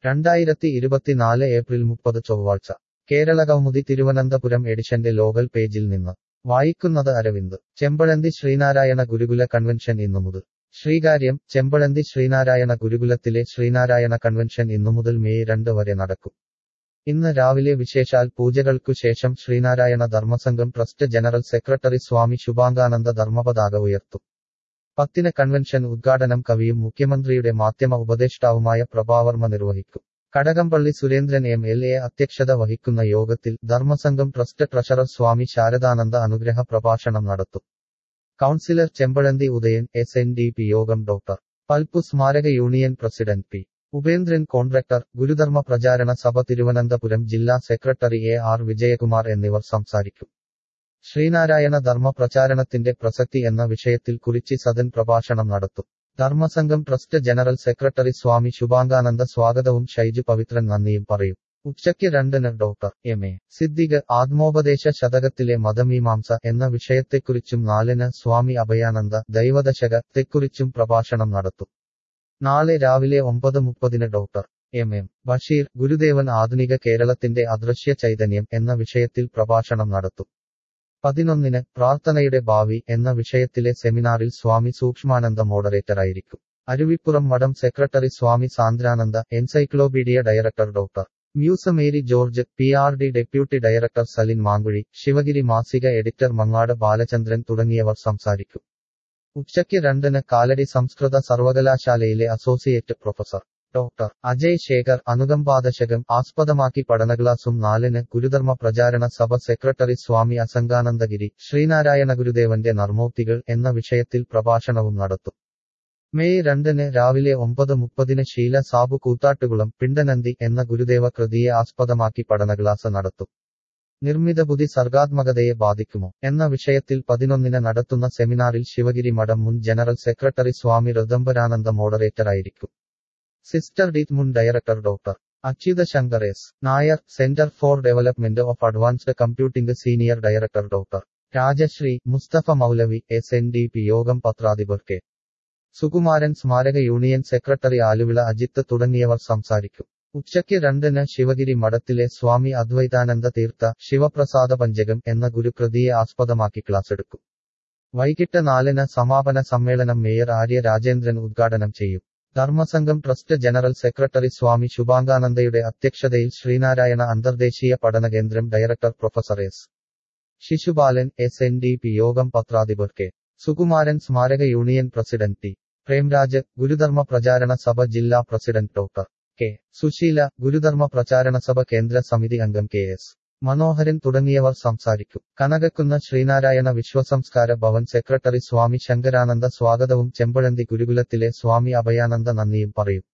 രണ്ടായിരത്തി ഇരുപത്തിനാല് ഏപ്രിൽ മുപ്പത് ചൊവ്വാഴ്ച കേരള കൗമുദി തിരുവനന്തപുരം എഡിഷന്റെ ലോകൽ പേജിൽ നിന്ന് വായിക്കുന്നത് അരവിന്ദ് ചെമ്പഴന്തി ശ്രീനാരായണ ഗുരുകുല കൺവെൻഷൻ ഇന്നു മുതൽ ശ്രീകാര്യം ചെമ്പഴന്തി ശ്രീനാരായണ ഗുരുകുലത്തിലെ ശ്രീനാരായണ കൺവെൻഷൻ ഇന്നു മുതൽ മെയ് രണ്ട് വരെ നടക്കും ഇന്ന് രാവിലെ വിശേഷാൽ പൂജകൾക്കു ശേഷം Sreenarayana Dharmasangham trust general secretary Swami Subhangananda ധർമ്മപതാക ഉയർത്തും പത്തിന് കൺവെൻഷൻ ഉദ്ഘാടനം കവിയും മുഖ്യമന്ത്രിയുടെ മാധ്യമ ഉപദേഷ്ടാവുമായ പ്രഭാവർമ്മ നിർവഹിക്കും Kadakampally Surendran M L A അധ്യക്ഷത വഹിക്കുന്ന യോഗത്തിൽ ധർമ്മസംഘം ട്രസ്റ്റ് ട്രഷറർ സ്വാമി ശാരദാനന്ദ അനുഗ്രഹ പ്രഭാഷണം നടത്തും councillor Chempazhanthy Udayan S N D P Yogam doctor Palpu സ്മാരക union president P Upendran contractor Gurudharma പ്രചാരണ സഭ തിരുവനന്തപുരം ജില്ലാ സെക്രട്ടറി എ ആർ വിജയകുമാർ എന്നിവർ സംസാരിക്കും ശ്രീനാരായണ ധർമ്മ പ്രചാരണത്തിന്റെ പ്രസക്തി എന്ന വിഷയത്തിൽ കുറിച്ച് സദൻ പ്രഭാഷണം നടത്തും Dharmasangham trust general secretary Swami Subhangananda സ്വാഗതവും ഷൈജു പവിത്രൻ നന്ദിയും പറയും ഉച്ചയ്ക്ക് രണ്ടിന് ഡോക്ടർ എം എ സിദ്ദിഖ് ആത്മോപദേശ ശതകത്തിലെ മതമീമാംസ എന്ന വിഷയത്തെക്കുറിച്ചും നാലിന് സ്വാമി അഭയാനന്ദ ദൈവദശകത്തെക്കുറിച്ചും പ്രഭാഷണം നടത്തും നാളെ രാവിലെ ഒമ്പത് മുപ്പതിന് ഡോക്ടർ എം എം ബഷീർ ഗുരുദേവൻ ആധുനിക കേരളത്തിന്റെ അദൃശ്യ ചൈതന്യം എന്ന വിഷയത്തിൽ പ്രഭാഷണം നടത്തും പതിനൊന്നിന് പ്രാർത്ഥനയുടെ ഭാവി എന്ന വിഷയത്തിലെ സെമിനാറിൽ സ്വാമി സൂക്ഷ്മാനന്ദ മോഡറേറ്ററായിരിക്കും Aruvippuram Madom secretary Swami Sandrananda encyclopaedia director doctor Muse Mary George P R D deputy director Salin Mankuzhi Sivagiri മാസിക എഡിറ്റർ മങ്ങാട് ബാലചന്ദ്രൻ തുടങ്ങിയവർ സംസാരിക്കും ഉച്ചയ്ക്ക് രണ്ടിന് കാലടി സംസ്കൃത സർവകലാശാലയിലെ associate professor doctor Ajay Sekhar Anukampadasakam ആസ്പദമാക്കി പഠനക്ലാസും നാലിന് ഗുരുധർമ്മ പ്രചാരണ സഭ സെക്രട്ടറി സ്വാമി അസംഗാനന്ദഗിരി ശ്രീനാരായണ ഗുരുദേവന്റെ നർമ്മോക്തികൾ എന്ന വിഷയത്തിൽ പ്രഭാഷണവും നടത്തും മെയ് രണ്ടിന് രാവിലെ ഒമ്പത് മുപ്പതിന് ശീല സാബു കൂത്താട്ടുകുളം പിണ്ടനന്തി എന്ന ഗുരുദേവ കൃതിയെ ആസ്പദമാക്കി പഠനക്ലാസ് നടത്തും നിർമ്മിതബുദ്ധി സർഗാത്മകതയെ ബാധിക്കുമോ എന്ന വിഷയത്തിൽ പതിനൊന്നിന് നടത്തുന്ന സെമിനാറിൽ ശിവഗിരി മഠം മുൻ ജനറൽ സെക്രട്ടറി സ്വാമി ഋതംബരാനന്ദ മോഡറേറ്ററായിരിക്കും സിസ്റ്റർ ഡീറ്റ് മുൻ director doctor Achyutha Sankar S Nair centre for development of advanced computing senior director doctor Rajasree Musthafa Moulavi S N D P Yogam പത്രാധിപർ കെ സുകുമാരൻ സ്മാരക യൂണിയൻ സെക്രട്ടറി ആലുവിള അജിത്ത് തുടങ്ങിയവർ സംസാരിക്കും ഉച്ചയ്ക്ക് രണ്ടിന് ശിവഗിരി മഠത്തിലെ സ്വാമി അദ്വൈതാനന്ദ തീർത്ഥ ശിവപ്രസാദ പഞ്ചകം എന്ന ഗുരുകൃതിയെ ആസ്പദമാക്കി ക്ലാസ് എടുക്കും വൈകിട്ട് നാലിന് സമാപന സമ്മേളനം മേയർ ആര്യ രാജേന്ദ്രൻ ഉദ്ഘാടനം ചെയ്യും Dharmasangham trust general secretary Swami ശുഭാംഗാനന്ദയുടെ അധ്യക്ഷതയിൽ ശ്രീനാരായണ അന്തർദേശീയ പഠന കേന്ദ്രം director professor S Sisupalan S N D P Yogam പത്രാധിപർ കെ സുകുമാരൻ സ്മാരക union president T Premraj Gurudharma പ്രചാരണ സഭ ജില്ലാ president doctor K Susheela Gurudharma പ്രചാരണ സഭ കേന്ദ്ര സമിതി അംഗം കെ എസ് മനോഹരൻ തുടങ്ങിയവർ സംസാരിക്കും കനകക്കുന്ന ശ്രീനാരായണ വിശ്വസംസ്കാര ഭവൻ സെക്രട്ടറി സ്വാമി ശങ്കരാനന്ദ സ്വാഗതവും ചെമ്പഴന്തി ഗുരുകുലത്തിലെ സ്വാമി അഭയാനന്ദ നന്ദിയും പറയും